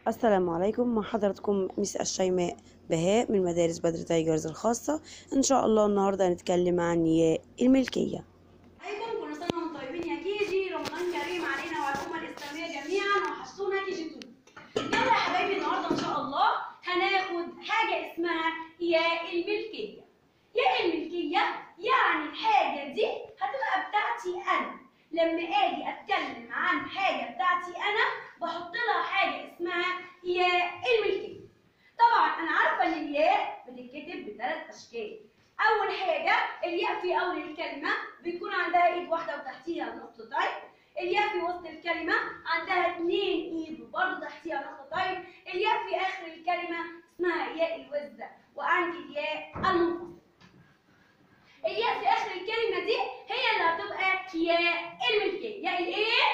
السلام عليكم مع حضراتكم مس الشيماء بهاء من مدارس بدر تايجرز الخاصة إن شاء الله النهاردة هنتكلم عن ياء الملكية عليكم كل سنة وانتم طيبين يا كيجي رمضان كريم علينا وعلى الأمة الإسلامية جميعا وحشتونا كيجي 2 يلا يا حبايبي النهاردة إن شاء الله هناخد حاجة اسمها ياء الملكية ياء الملكية يعني الحاجة دي هتبقى بتاعتي أنا لما أجي أتكلم عن حاجة بتاعتي أنا بحط لها حاجة اسمها ياء الملكية طبعا أنا عارفة إن الياء بتتكتب بثلاث أشكال أول حاجة الياء في أول الكلمة بيكون عندها إيد واحدة وتحتيها نقطتين الياء في وسط الكلمة عندها اتنين إيد وبرضه تحتيها نقطتين الياء في آخر الكلمة اسمها ياء الوزة وعندي الياء المنفصلة الياء في آخر الكلمة دي هي اللي هتبقى ياء الملكية ياء الإيه؟